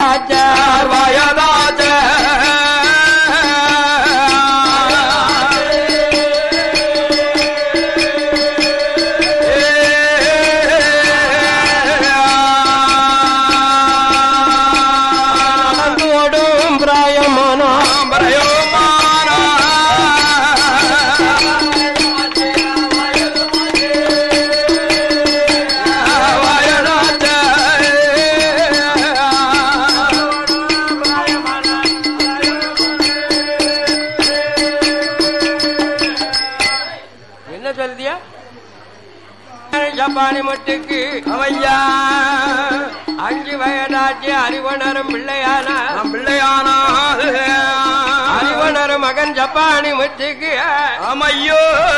வயதாச்ச ஓடும் பிராயமானோ என்ன சொல்றியா ஜப்பானி முட்டுக்கு அவையா அஞ்சு வயதாச்சு அறிவனரும் பிள்ளையானா பிள்ளையானா அறிவனரும் மகன் ஜப்பானி முத்துக்கு அமையோ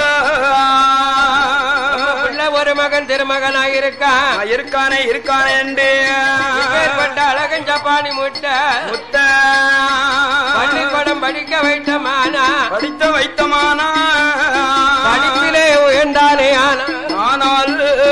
பிள்ளை ஒரு மகன் திருமகனாக இருக்கான் இருக்கானே இருக்கானே என்று இப்பேற்பட்ட அழகன் ஜப்பானி முட்டை முத்த பள்ளிக்கூடம் படிக்க வைத்தமானா படித்த வைத்தமானா படிப்பிலே உயர்ந்தானே ஆனா ஆனால்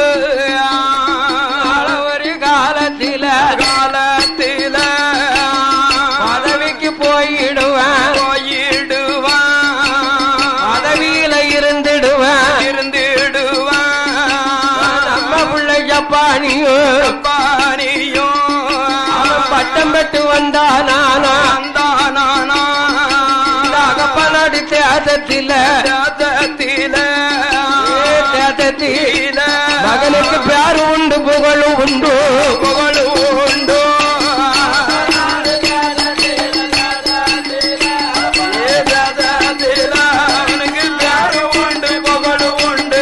ஒரு காலத்தில காலத்தில பதவிக்கு போயிடுவேன் போயிடுவான் பதவியில இருந்துடுவேன் இருந்திடுவான் நம்ம பிள்ளை ஜப்பானியும் பானியும் அவன் பட்டம் பெற்று வந்தானானா நானா இந்த அகப்பநாடு தேசத்தில ராதத்தில தேசத்தில் மகனுக்கு பேர் உண்டு புகழும் உண்டு புகழு உண்டு ஏ ராதத்தில அவனுக்கு பேரு உண்டு புகழு உண்டு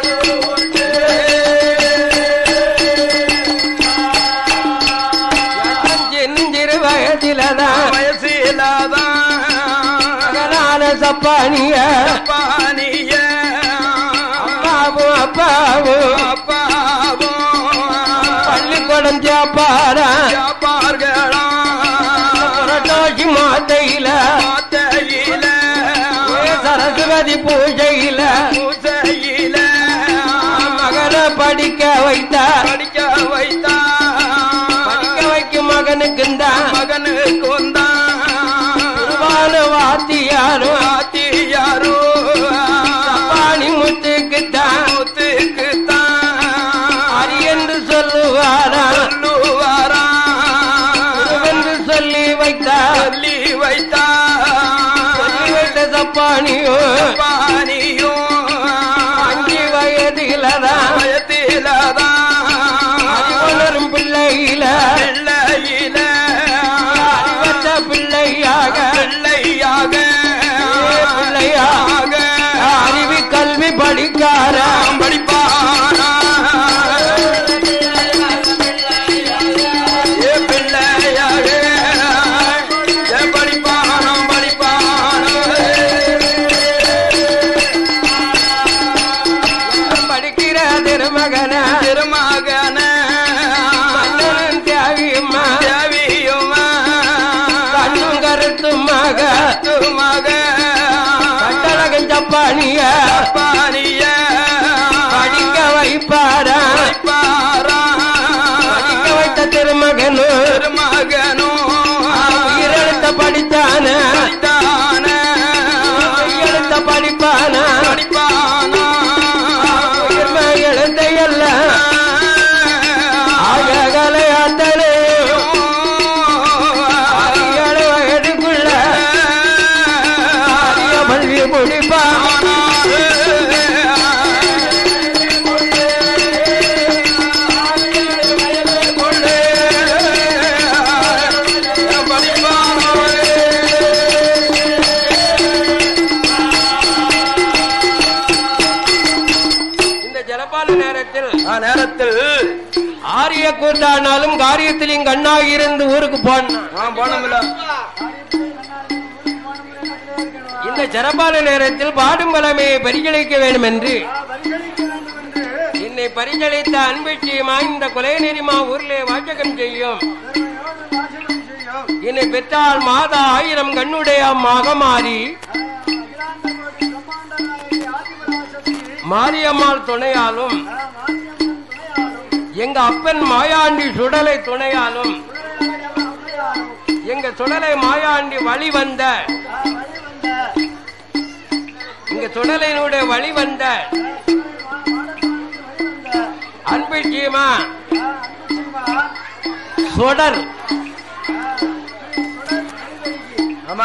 சிறு வயதிலதான் வயசிலாதான் மகனான சப்பானிய பானிய அப்பாவும் அப்பாவும் அப்பாவும் பள்ளிக்கூடம் ஜப்பாரா வியாபார்களாம் புரட்டாசி மாத்தையில மாத்தையில சரஸ்வதி பூஜையில பூசையில மகனை படிக்க வைத்தா படிக்க வைத்தா படிக்க வைக்கும் மகனுக்கு தான் மகனுக்கு வந்தான் வாத்தியாரும் ஆத்தியாரோ பாணி முத்துக்கு தான் முத்துக்கு தான் அரி என்று சொல்லுவாரா சொல்லுவாரா என்று சொல்லி வைத்தார் சொல்லி வைத்தா சொல்லி வைத்த சப்பானியும் பானியும் அஞ்சு வயதிலதான் பயத்திலதான் வளரும் பிள்ளையில பிள்ளையில அறிவற்ற பிள்ளையாக பிள்ளையாக பிள்ளையாக அறிவி கல்வி படிக்கார படிப்பானா ஏ பிள்ளையாக ஏ படிப்பானா படிப்பானா படிக்கிற திருமகன திருமகன மன்னன் தேவியம்மா தேவியுமா கண்ணும் கருத்தும் மக மக கட்டழகன் ஜப்பானிய பானிய படிக்க வைப்பாரா பாரா படிக்க வைத்த திருமகனும் திருமகனும் உயிரெழுத்த படித்தான தான எழுத்த படிப்பானா படிப்பானா உயிர்மை எழுத்த எல்லாம் ஆகலை அத்தனை ஏழு வயதுக்குள்ள அரிய பல்வி முடிப்பான் இந்த ஜலபால நேரத்தில் நேரத்தில் ஆரிய கூத்தானாலும் காரியத்திலையும் கண்ணாக இருந்து ஊருக்கு போனான் போனோம்ல இந்த ஜலபால நேரத்தில் பாடும் பலமையை பரிகணிக்க வேண்டும் என்று என்னை பரிசளித்த அன்பட்சியமா இந்த கொலை நெறிமா ஊர்லே வாச்சகம் செய்யும் என்னை பெற்றால் மாதா ஆயிரம் கண்ணுடைய மகமாரி மாரியம்மாள் துணையாலும் எங்க அப்பன் மாயாண்டி சுடலை துணையாலும் எங்க சுடலை மாயாண்டி வழி வந்த இங்க சுடலையினுடைய வழி வந்த அன்பு ஜீமா சுடர் ஆமா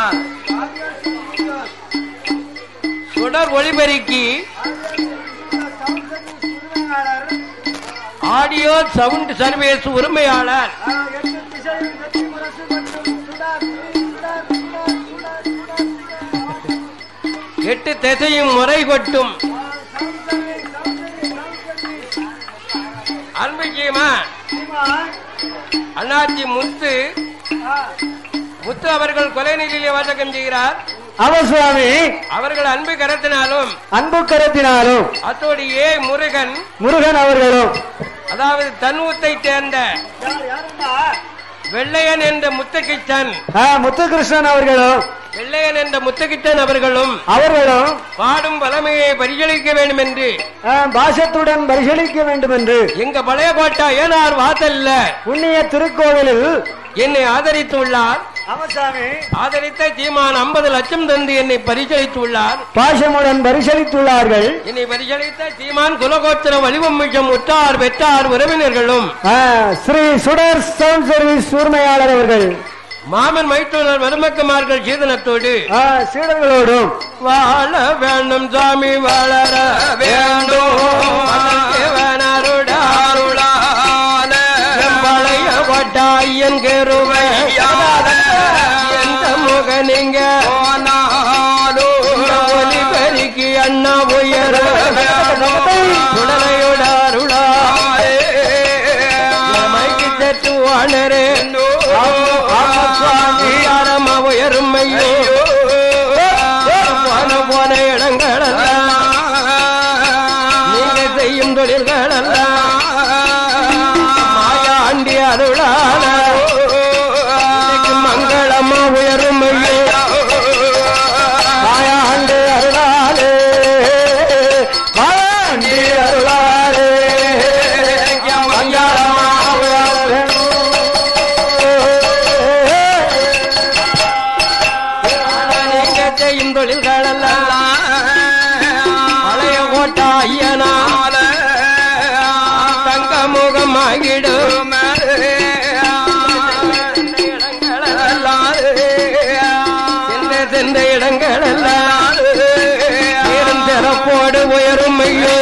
சுடர் ஒளிபெருக்கி ஆடியோ சவுண்ட் சர்வீஸ் உரிமையாளர் எட்டு திசையும் முறை கொட்டும் அன்பு ஜீமா அண்ணாச்சி முத்து முத்து அவர்கள் கொலை நிலையிலே வாசகம் செய்கிறார் அவர் சுவாமி அவர்கள் அன்பு கரத்தினாலும் அன்பு கரத்தினாலும் அத்தோடு ஏ முருகன் முருகன் அவர்களும் அதாவது தன்வூத்தை சேர்ந்த வெள்ளையன் என்ற முத்துக்கிச்சன் ஆ, முத்துகிருஷ்ணன் அவர்களும் வெள்ளையன் என்ற முத்துக்கிச்சன் அவர்களும் அவர்களும் பாடும் வளமையை பரிசளிக்க வேண்டும் என்று ஆ, பாசத்துடன் பரிசீலிக்க வேண்டும் என்று எங்க பழைய கோட்டா ஏனார் வாசல்ல புண்ணிய திருக்கோவிலில் என்னை ஆதரித்துள்ளார் ராமசாமி ஆதரித்த சீமான் ஐம்பது லட்சம் தந்து என்னை பரிசளித்துள்ளார் பாசமுடன் பரிசீலித்துள்ளார்கள் என்னை பரிசளித்த சீமான் குலகோத்திர வலிவம் மிஷம் உற்றார் பெற்றார் உறவினர்களும் ஆ, ஸ்ரீ சுடர் சவுண்ட் சர்வீஸ் உரிமையாளர் அவர்கள் மாமன் மைத்துனர் மருமக்குமார்கள் சீதனத்தோடு ஆ, சீடர்களோடும் வாழ வேண்டும் சாமி வளர வேண்டும் பழைய கொட்டாயன் கருவை எந்த முகனிங்க ஒலி பெருக்கி அண்ணா உயர சுடலையோட அருளா மைக்கு தட்டு வாணரே சுவாமி உயரும் ஐயோ போன போன இடங்களெல்லாம் நீங்க செய்யும் தொழில்களெல்லாம் மாயாண்டி அருளான இன்னைக்கு மங்களமா உயரும் ஐயோ மாயாண்டி அருளாலே மாயாண்டி அருளாலே மங்களமா உயரும் நீங்க செய்யும் தொழில்களெல்லாம் பழைய கோட்டா ஐயனா தங்க முகமாகிடும் சென்ற சென்ற இடங்களெல்லாம் பேரும் சிறப்போடு உயரும் ஐயோ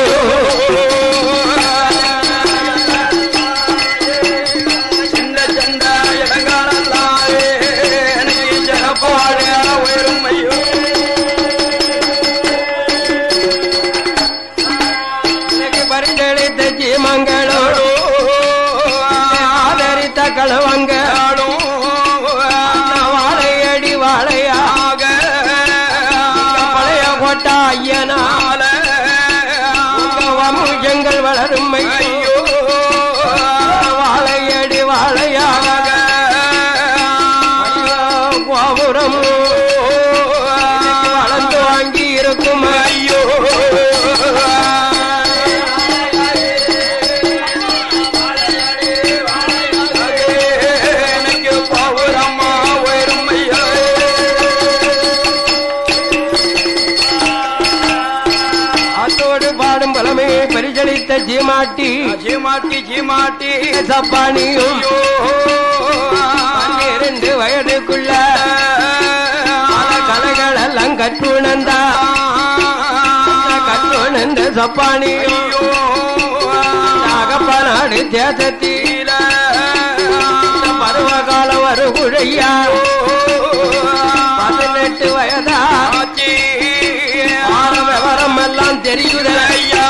எனக்கு பரிந்தளித்த ஜீமங்களோடு ஆதரித்த களவங்களும் வாழையடி வாழையாக பழைய கோட்டா ஐயனால வமுஜங்கள் வளரும் ஐயோ வாழையடி வாழையாக கோபுரம் வளர்ந்து வாங்கி இருக்கும் ஐயோ அத்தோடு பாடும் பலமையை பரிசளித்த ஜீமாட்டி ஜீமாட்டி ஜீமாட்டி சப்பானியும் பன்னிரண்டு வயதுக்குள்ள பல கலைகள் எல்லாம் கற்றுணர்ந்தா கற்றுணர்ந்த சப்பானியும் நாகப்பநாடு தேசத்தில பருவகாலம் வருகுழையா பதினெட்டு வயதா ஆற விவரம் எல்லாம் தெரியுதையா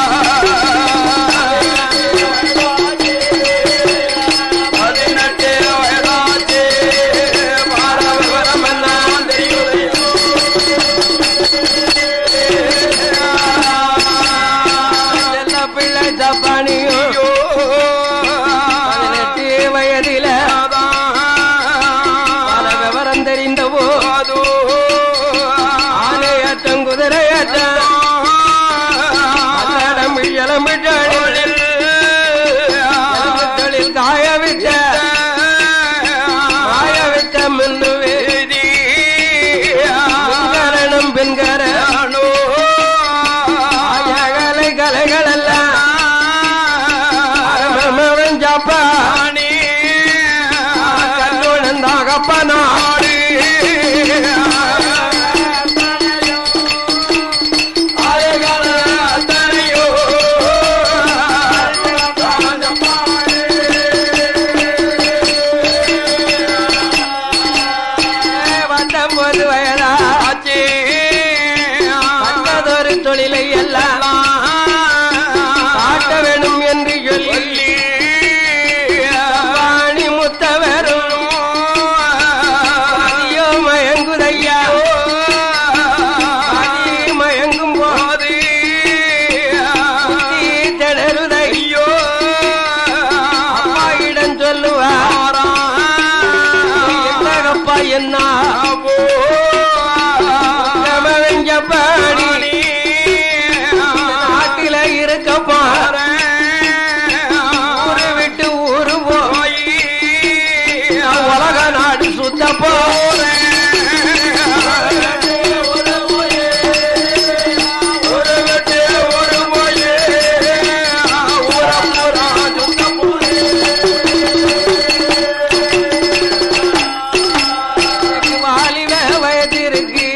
பதினெட்டு வயதாச்சு ஆற விவரம் எல்லாம் தெரியுதையா செல்ல பிள்ளை ஜப்பானியும் பதினெட்டு வயதில பல விவரம் தெரிந்தவோ ஆலையாட்டம் குதிரையாட்டம் தமிழ் இளமிட்டொழில் தொழில் காய விட்ட காய விட்ட மின்னு தகப்பனாடு ஆயகால அத்தனையோ பத்தொன்பது வயதாச்சு பட்டதொரு தொழிலை எல்லாம் காட்ட வேணும் என்று சொல்லி வாணி முத்தவரும் அதியோ மயங்குதையா அதி மயங்கும் போது புத்தி திணறுதையோ அம்மாயிடம் சொல்லுவாரா என்னகப்பா என்ன பாடி நாட்டில இருக்க பாரு ஊரு விட்டு ஊரு போய் உலக நாடு சுத்த போறேன் ஒரு வெட்டு ஒரு போயே ஊரம் பூரா சுத்த வாலிப வயது இருக்கு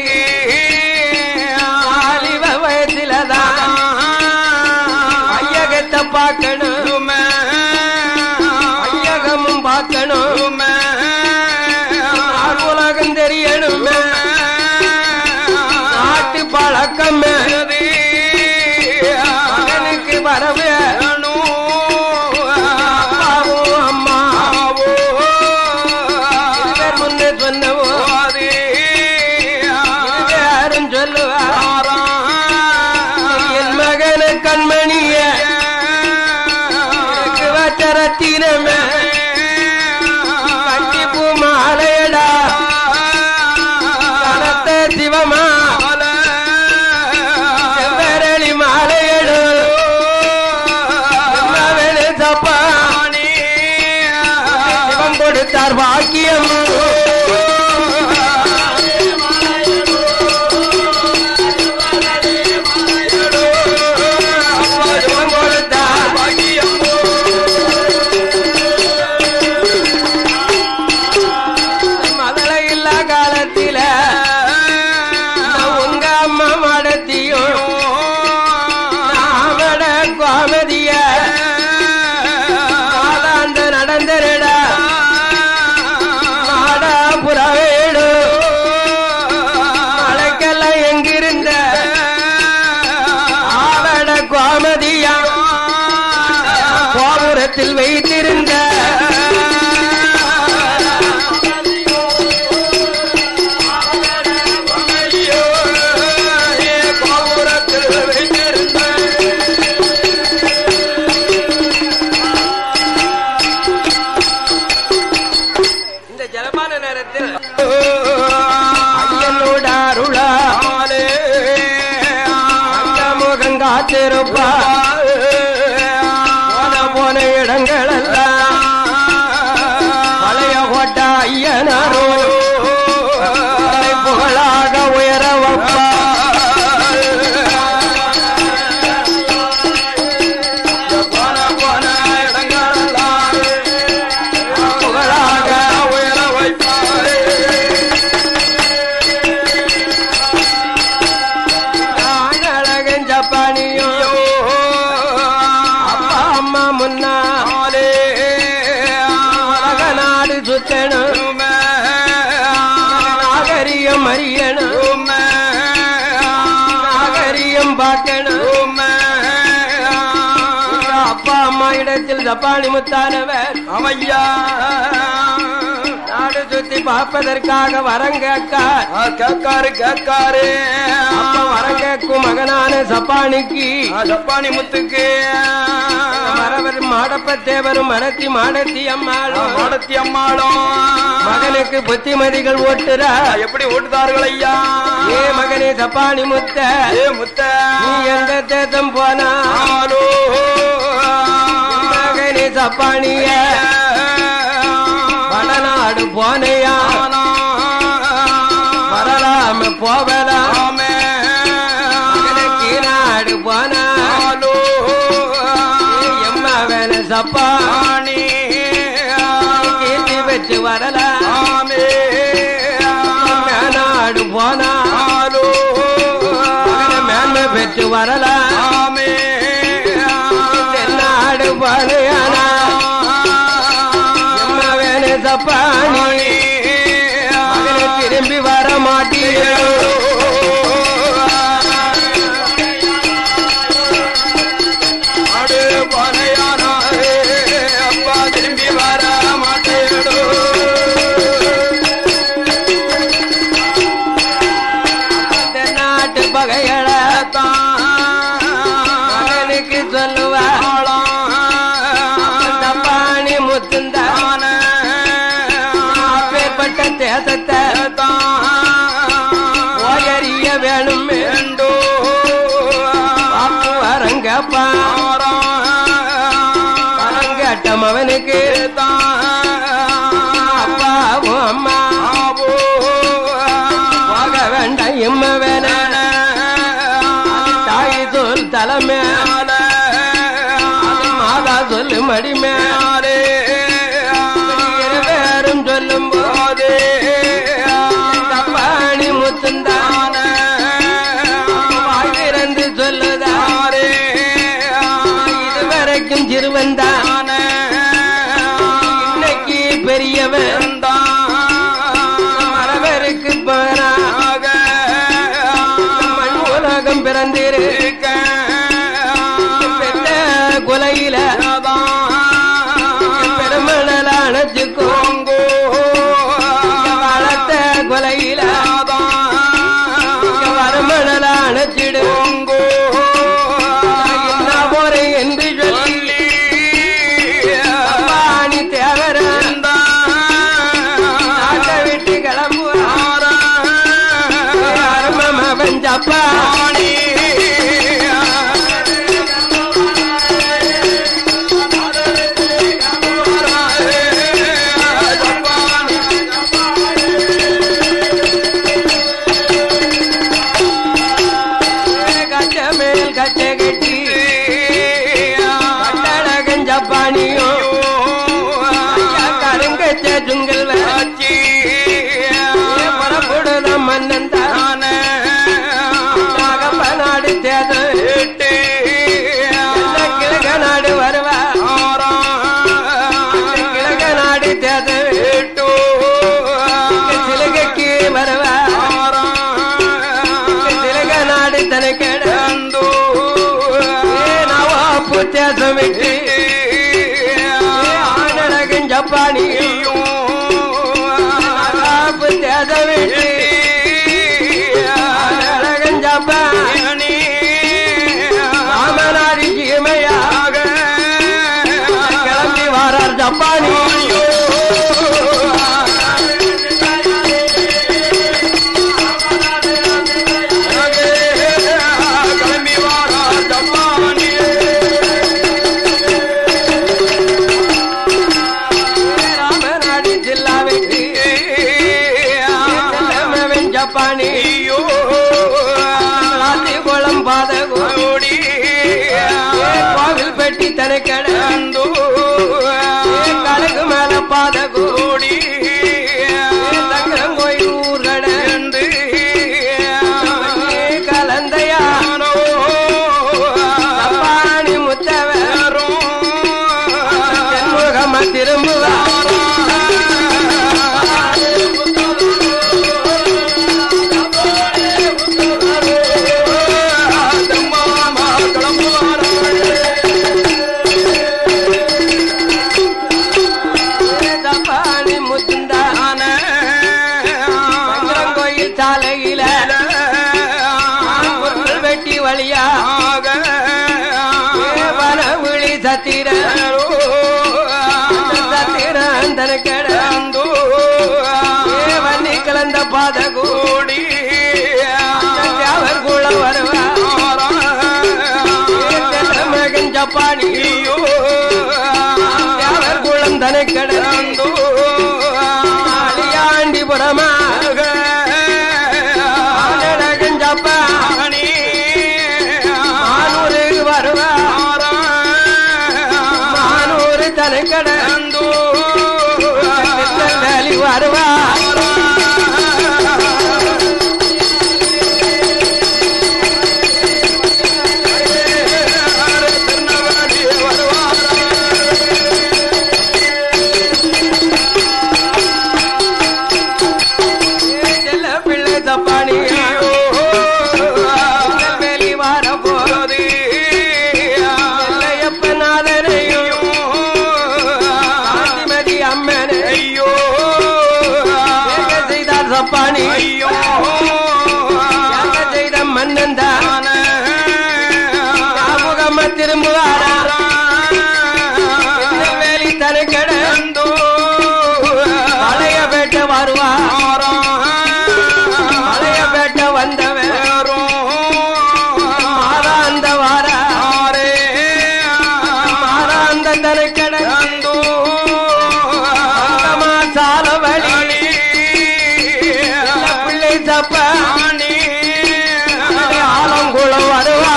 வாலிப வயசுலதான் ஐயகத்தை பார்க்கணும் ஐயகமும் பார்க்கணும் நாடு உலகம் தெரியணும் நாட்டு பழக்கம் மகனுக்கு வரவு அப்பாவும் அம்மாவும் இருவர் முன்னே சொன்னவோ யாரும் சொல்லுவார் என் மகன கண்மணிய வச்சரத்தினமே கண்டிப்பூ மாலையடா கனத்த சிவமா செம்பரளி மாலையடு மகனே தப்பாணி சிவம் கொடுத்தார் பாக்கியம் சிவம் கொடுத்தார் மதலை இல்லா காலத்தில நான் உங்க அம்மா மடத்தியும் நாமட கோமதிய நாளாண்டு நடந்தரடா நாடா புறவேடு மலைக்கெல்லாம் எங்கிருந்த ஆவட கோமதியா கோபுரத்தில் வைத்திருந்த இந்த ஜலமான நேரத்தில் ஐயனோட அருளா அந்த முகம் காத்திருப்பா போன போன இடங்கள் எல்லாம் பழைய கோட்டை ஐயனாரோ தலை புகழாக உயர வைப்பா புகழாக உயர வைப்பாழகன் ஜப்பானியும் அப்பா அம்மா முன்னா உலக நாடு சுத்தணும் நாகரியம் அறியணும் நாகரியம் பார்க்கணும் அப்பா அம்மா இடத்தில் ஜப்பானி முத்தானவர் அமையா நாடு சுத்தி பார்ப்பதற்காக வரங்கக்கார் கேக்காரு கேக்காரு அப்பா வரங்கக்கும் மகனான சப்பானிக்கு ஜப்பானி முத்துக்கு மரவர் மாடப்ப தேவரும் மனத்தி மாடத்தி அம்மாளும் மாடத்தி அம்மாளும் மகனுக்கு புத்திமதிகள் ஓட்டுறா எப்படி ஓட்டுதார்கள் ஐயா ஏ மகனே சப்பானி முத்த ஏ முத்த நீ எந்த தேசம் போனா ஆலோ மகனே சப்பானிய வடநாடு போனையா வரலாம போவலாம் மகனுக்கு நாடு போனா எம்மா வேலை சப்பா கீர்த்தி பெற்று வரலாம் ஆமே மேனாடு போனா ஆலோ மகன மேன்மை பெற்று வரலாம் ஆமே தென்னாடு போனையானா எம்ம வேணு தப்பாணி மகனை திரும்பி வர மாட்டீரோ ஆடு பனையானாரே அப்பா திரும்பி வர மாட்டேடோ தென்னாட்டு பகையள மகனுக்கு சொல்லுவா தப்பாணி முத்துந்தா அப்பேற்பட்ட தேசத்தை ஓயறிய வேணுமே பாப்பு வரங்கப்பா வரங்கட்டம் அவனுக்கு அப்பாவும் அம்மா போக வேண்டாம் இம்ம வேண தாய் சொல் தலைமை மாதா சொல்லு மடிமே வேறும் சொல்லும் போது தப்பாணி முத்துந்தான் வாய் திறந்து சொல்லுதா இதுவரைக்கும் சிறுவன்தான் இன்னைக்கு பெரியவன் மரவருக்கு பேராக மண் உலகம் பிறந்திரு பெற்ற கொலையில பெருமணல அணைச்சுக்கும் வளர்த்த கொலையில வரமணல அணைச்சிடும் என்ன போறே என்று சொல்லி பாணி தேவர நாட்டை விட்டு கிளம்புவான் அவன் ஜப்பா கச்ச மேல் கச்ச கட்டி கட்டழகன் ஜப்பானியும் ஐயா கருங்கச்ச ஜுங்கல் வச்சி புறப்படுத மன்னன் தான் நாடு தேதம் கிழக நாடு வருவா கிழக நாடு தேதம் சிலகைக்கு வருவா சிலக நாடு தனக்கேட நவாப்பு தேசம் விட்டு ஆனழகன் ஜப்பானி நவாப்பு தேசம் விட்டு ஆனழகன் ஜப்பானி ராமநாடி சீமையாக கிளம்பி வாரார் ஜப்பானி கிளம்பி வாரா ஜப்பானி ராமநாடி ஜில்லாவுக்கு செல்லமவன் ஜப்பானி ராத்தி குளம் பாதகு கோவில் பெட்டி தனக்கட கலகு மேல பாதகு தங்கரம் கோயில் ஊர்கட கலந்தையா ஜப்பானி முத்தவரும் தென்முகம திரும்புவா ஜப்பானி முத்துந்தான கோயில் சாலையில பொருள் வெட்டி வழியா வன விழி சத்திர சத்திரன் தனக்கட வன்னி கலந்த பாத கூடி அவர் கூட வருவா மகன் ஜப்பானி அவர் குளம் தனக்கட அழியாண்டிபுரமாக அழகன் ஜப்பானி மானூருக்கு வருவா மானூர் தனக்கட வேலி வருவா சப்பானி ஐயோ யாங்க செய்த மன்னன் தான் ஞாபகமா திரும்புவாரா வேலி தனக்கட பழைய பேட்ட வருவா பழைய பேட்ட வந்தவன் மாறா அந்த வாரா மாறா அந்த தனக்கட அந்தமா சால வழி பிள்ளை தப்ப ஆலங்குளம் வருவா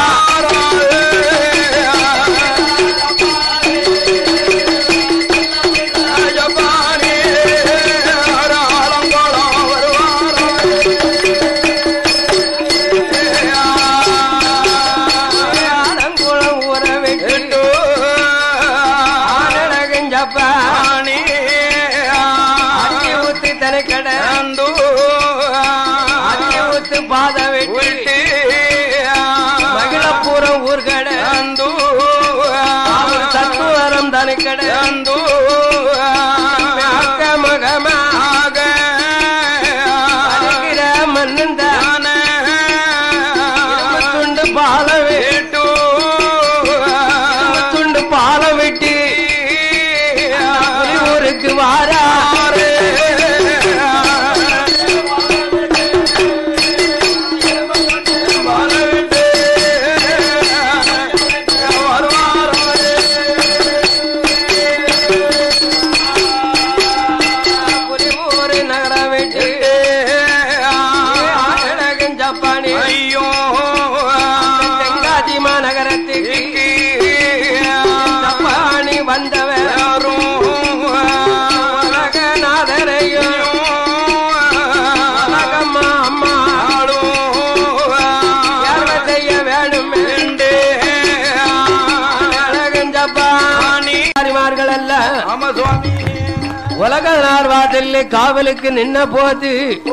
ஆலங்குளம் ஊற விட்டு ஆனழகஞ்சப்பா அத்தி ஊத்து தனக்கட அத்தி ஊத்து பாத வெட்டி மகிழப்புறம் ஊர்கட தத்துவரம் தனக்கட அக்க மகமாக அருகிற மன்னன் தான் துண்டு பால வேட்டு துண்டு பால வெட்டி ஊருக்கு வாரா ஊரு நகர வெட்டி அழகன் ஜப்பானி ஐயோ தென்காசி மாநகரத்துக்கு ஜப்பானி வந்தவன் உலகநாதரையும் உலகம்மா அம்மா யாரை செய்ய வேணும் அழகன் ஜப்பானி மார்கள் எல்லாம் ஆமா சுவாமி உலக நார்வாதில் காவலுக்கு நின்ன போது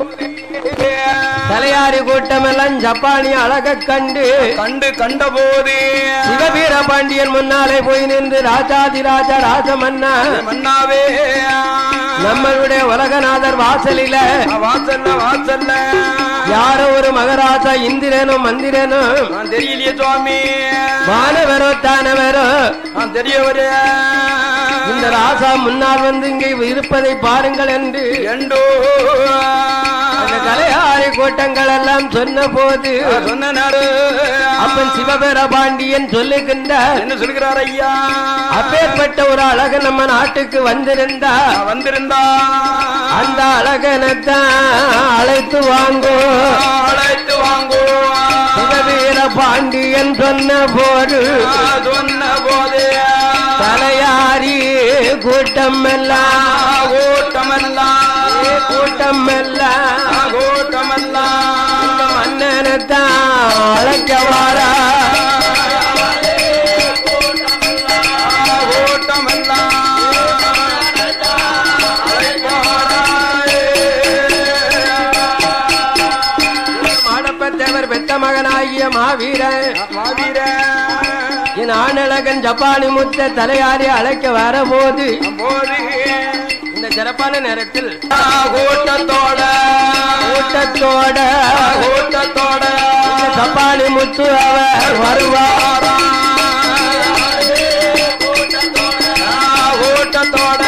தலையாரி கூட்டம் எல்லாம் ஜப்பானிய அழக கண்டு கண்டு கண்ட போது சிவவீர பாண்டியன் முன்னாலே போய் நின்று ராஜாதி ராஜா ராஜமன்னா மன்னாவே நம்மளுடைய உலகநாதர் வாசலில வாசல்ல வாசல்ல யாரோ ஒரு மகராஜா இந்திரனும் மந்திரனும் நான் தெரியலையே சுவாமி மாணவரோ தானவரோ நான் தெரியவரே இந்த ராசா முன்னால் வந்து இங்கே இருப்பதை பாருங்கள் என்று எண்டோ அந்த தலையாரி கூட்டங்கள் எல்லாம் சொன்ன போது சொன்ன நாடு அப்பன் சிவபேர பாண்டியன் சொல்லுகின்றார் என்ன சொல்கிறார் ஐயா அப்பேற்பட்ட ஒரு அழகன் நம்ம நாட்டுக்கு வந்திருந்தா நான் வந்திருந்தா அந்த அழகனைத்தான் அழைத்து வாங்கோ அழைத்து வாங்கோ சிவவீர பாண்டியன் சொன்ன போது சொன்ன போதே தலையாரி கூட்டம் எல்லாம் கூட்டமெல்லாம் கூட்டம் எல்லாம் கூட்டமெல்லாம் மன்னனைத்தான் அழைக்க வாரா மாடப்பத்தேவர் பெத்த மகனாகிய மாவீரன் என் ஆணழகன் ஜப்பானி முத்த தலையாரி அழைக்க வரபோது இந்த சிறப்பான நேரத்தில் கூட்டத்தோட கூட்டத்தோட கூட்டத்தோட இந்த ஜப்பானி முத்து அவர் வருவார் கூட்டத்தோட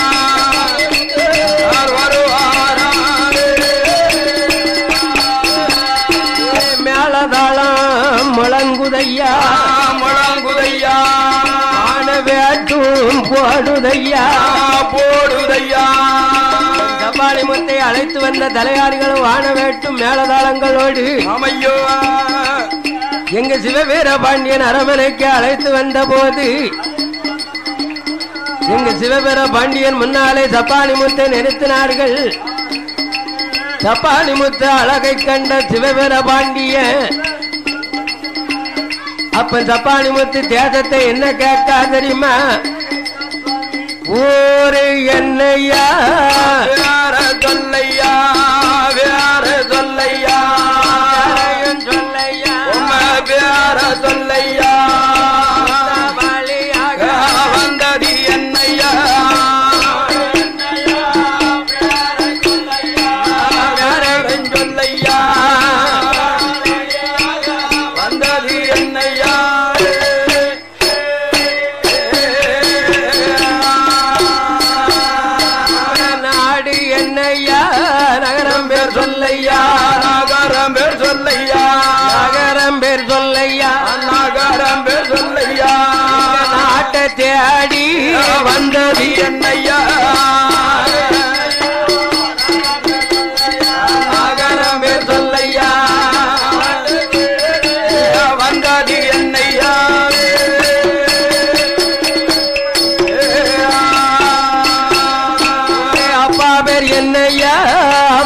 மேலதாளம் முழங்குதையா முழங்குதையா ஆன வேட்டும் போடுதையா போடுதையா ஜப்பானி முத்தை அழைத்து வந்த தலையாரிகளும் வான வேட்டும் மேலதாளங்களோடு ஆமையோ எங்க சிவவீர பாண்டியன் அரமனைக்கு அழைத்து வந்த போது எங்க சிவவீர பாண்டியன் முன்னாலே சப்பானி முத்தை நிறுத்தினார்கள் சப்பானி முத்து அழகை கண்ட சிவவீர பாண்டியன் அப்ப சப்பானி முத்து தேசத்தை என்ன கேட்டா தெரியுமா ஊரு என்னையா வேற சொல்லையா வேற சொல்லையா சொல்லையா உம்ம வேற சொல்லையா வழியாக வந்தது என்னையா வேற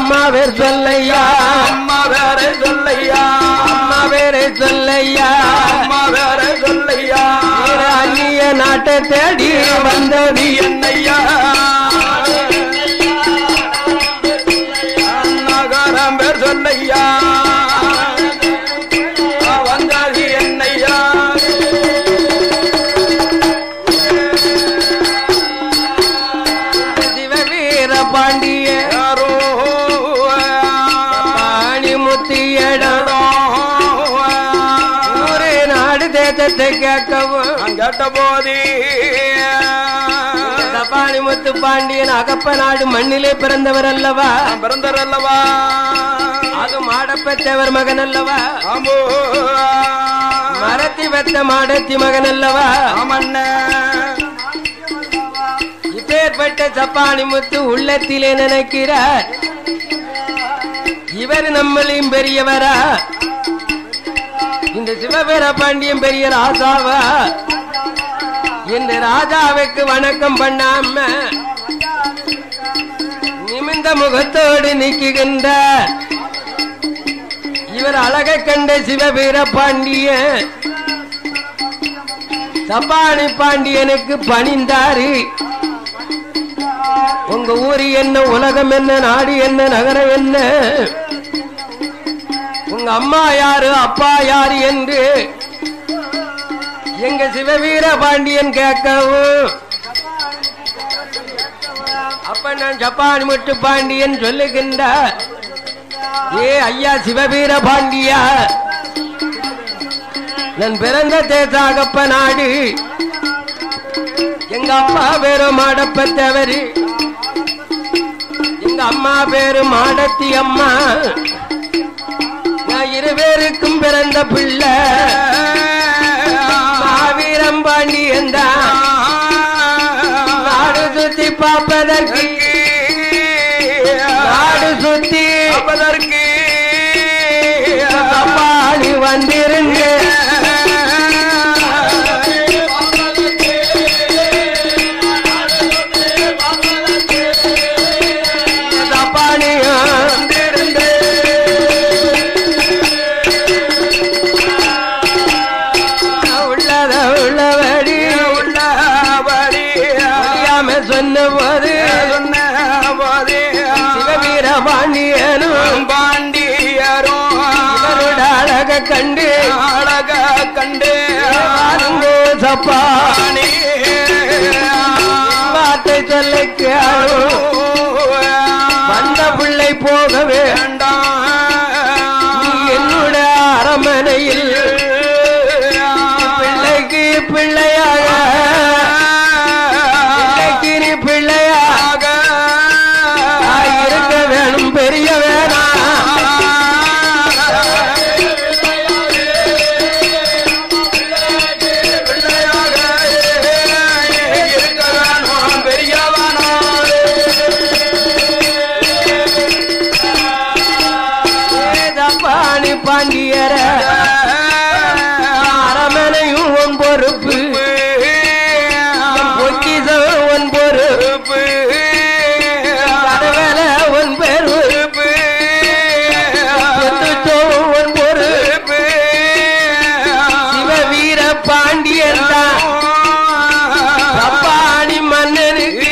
அம்மா பேர் சொல்லையா அம்மா வேற சொல்லையா அம்மா பேரை சொல்லையா அம்மா வேற சொல்லையா இரு அந்நிய நாட்டை தேடி வந்தது என்னையா நகரம் பேர் சொல்லையா வந்தாதி என்னையா சிவவீர பாண்டிய யாரோ பாணிமுத்தியடம் ஊரே நாடு தேசத்தை கேட்கவும் கேட்ட போதே பாணிமுத்து பாண்டியன் அகப்ப நாடு மண்ணிலே பிறந்தவர் அல்லவா பிறந்தர் அல்லவா அது மாடப்பெற்றவர் மகன் அல்லவா ஆம்போ மரத்தி வெத்த மாடத்தி மகன் அல்லவா ஆமண்ண இப்பேற்பட்ட சப்பானி முத்து உள்ளத்திலே நினைக்கிறார் இவர் நம்மளையும் பெரியவரா இந்த சிவபேர பாண்டியன் பெரிய ராஜாவா இந்த ராஜாவுக்கு வணக்கம் பண்ணாம நிமிந்த முகத்தோடு நிற்கின்றார் இவர் அழகை கண்ட சிவபீர பாண்டியன் தப்பாணி பாண்டியனுக்கு பணிந்தாரு உங்க ஊரு என்ன உலகம் என்ன நாடு என்ன நகரம் என்ன உங்க அம்மா யாரு அப்பா யாரு என்று எங்க சிவவீர பாண்டியன் கேட்கவும் அப்ப நான் ஜப்பான் முட்டு பாண்டியன் சொல்லுகின்றார் ஏ ஐயா சிவவீர பாண்டியா நான் பிறந்த தேசாகப்ப நாடு எங்க அப்பா பேரு மாடப்பத்தவரு எங்க அம்மா பேரு மாடத்தி அம்மா நான் இருவேருக்கும் பிறந்த பிள்ளை மாவீரம் பாண்டியன் தான் நாடு சுத்தி பார்ப்பதற்கு நாடு சுத்தி அப்பதற்கு பாடி வந்திருந்து தப்பானியும் உள்ளத உள்ளபடி உள்ளபடி அறியாம சொன்ன போது சிவவீர பாண்டியனும் பாண்டியரும் இவரோட அழக கண்டு அழக கண்டு பாருங்கோ சப்பா வார்த்தை சொல்ல கேளும் வந்த பிள்ளை போகவே நீ என்னுடைய அரமனையில் பிள்ளைக்கு பிள்ளையாக பிள்ளைக்கு நீ பிள்ளையாக இருக்க வேணும் பெரிய வேணாம் ஏதப்பாணி பாண்டியர அரமனையும் உன் பொறுப்பு பொக்கிசம் உன் பொறுப்பு கடவுள உன் பெரு சொத்துச்சோம் உன் பொறுப்பு சிவவீர பாண்டியன் தான் தப்பாணி மன்னனுக்கு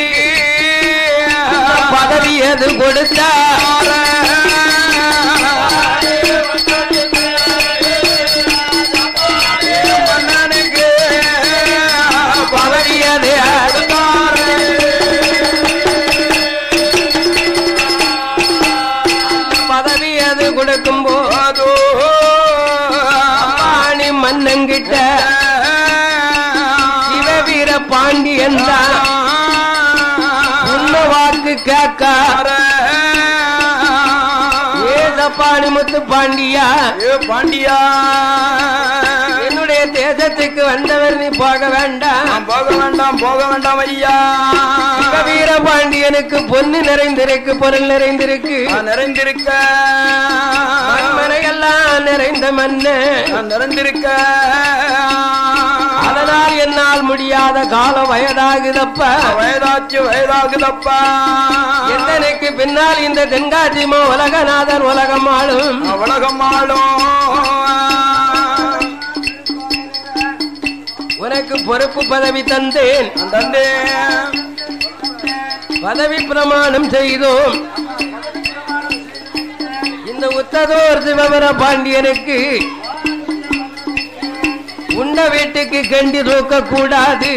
பதவி எது கொடுத்தா பதவி எது பதவி எது கொடுக்கும் போது பாணி மன்னங்கிட்ட சிவவீர பாண்டியன் தான் உண்மை வாக்கு கேட்க ஏதப்பாணி முத்து பாண்டியா பாண்டியா என்னுடைய தேசத்துக்கு வந்தவர் நீ போக வேண்டாம் நான் போக வேண்டாம் போக வேண்டாம் ஐயா வீர பாண்டியனுக்கு பொண்ணு நிறைந்திருக்கு பொருள் நிறைந்திருக்கு நான் நிறைந்திருக்க மண்மனையெல்லாம் நிறைந்த மண்ணு நான் நிறைந்திருக்க அதனால் என்னால் முடியாத காலம் வயதாகுதப்பா வயதாச்சு வயதாகுதப்பா எந்தனைக்கு பின்னால் இந்த தென்காசிமோ உலகநாதன் உலகம் ஆளும் உலகம் ஆளும் உனக்கு பொறுப்பு பதவி தந்தேன் தந்தே பதவி பிரமாணம் செய்தோம் இந்த உத்ததோர் சிவபர பாண்டியனுக்கு உண்ட வீட்டுக்கு கண்டி தூக்க கூடாது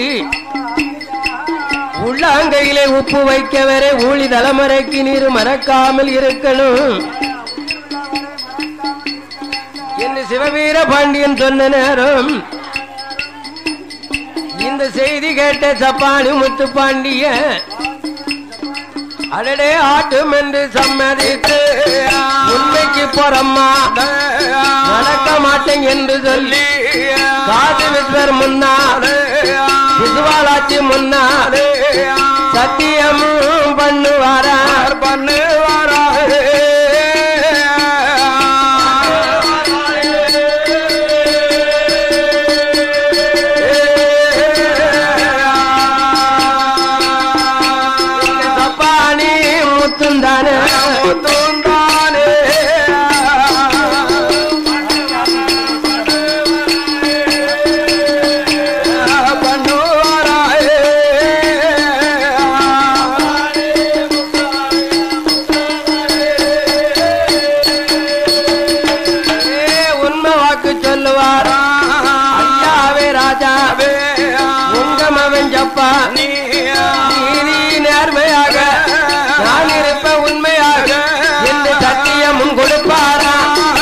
உள்ளாங்கையிலே உப்பு வைக்க வரை ஊழி தலைமுறைக்கு நீர் மறக்காமல் இருக்கணும் என்று சிவவீர பாண்டியன் சொன்ன நேரம் இந்த செய்தி கேட்ட சப்பானி முத்து பாண்டிய அடடே ஆட்டும் என்று சம்மதித்து உண்மைக்கு போறம்மா நடக்க மாட்டேன் என்று சொல்லி காது விஸ்வர் முன்னால் விசுவாலாச்சி முன்னால் சத்தியமும் பண்ணுவாரா பண்ணு சப்பானி முத்தும் தானே தூந்தானே ஏ, உண்மை வாக்கு சொல்லுவாரா ஐயாவே ராஜா உங்க மவன் ஜப்பா நீதி நேர்மையாக நான் இருப்ப உண்மையாக என்று சத்தியமும் கொடுப்பாரா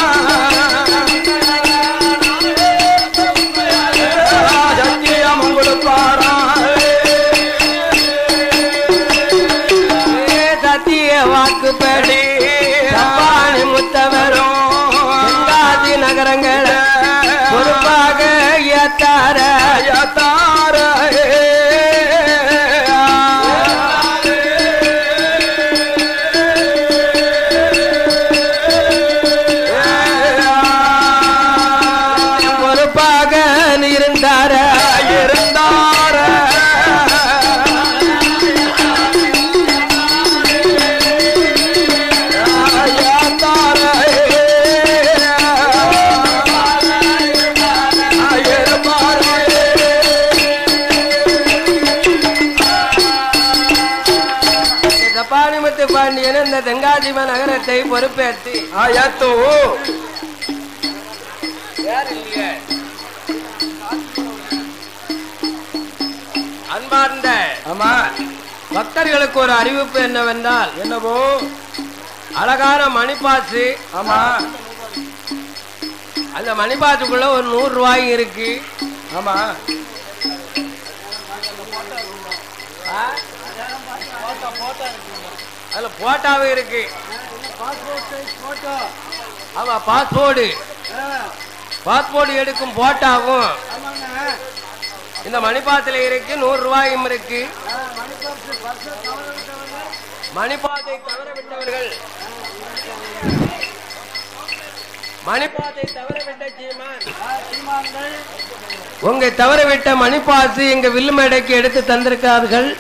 ஏ, சத்திய வாக்கு படி சப்பானி முத்தவரும் தென்காசி நகரங்களை பொறுப்பாக ஏத்தார பொறுப்பாக இருந்தார சப்பானி முத்து பாண்டியன் இந்த தென்காசிம நகரத்தை பொறுப்பேற்று ஆயத்தோ யார் இல்லையே அன்பார்ந்த ஆமா பக்தர்களுக்கு ஒரு அறிவிப்பு என்னவென்றால் என்னவோ அழகான மணிப்பாசு ஆமா அந்த மணிப்பாசுக்குள்ள ஒரு நூறு ரூபாய் இருக்கு ஆமா ஆ? அதுல போட்டாவும் இருக்கு ஆமா பாஸ்போர்டு பாஸ்போர்ட் எடுக்கும் போட்டாவும் இந்த மணிப்பாத்துல இருக்கு நூறு ரூபாயும் இருக்கு மணிப்பாத்தை தவற விட்டவர்கள் மணிப்பாத்தை தவற விட்ட சீமான் உங்க தவற விட்ட மணிப்பாசு எங்க வில்லுமேடைக்கு எடுத்து தந்திருக்கார்கள்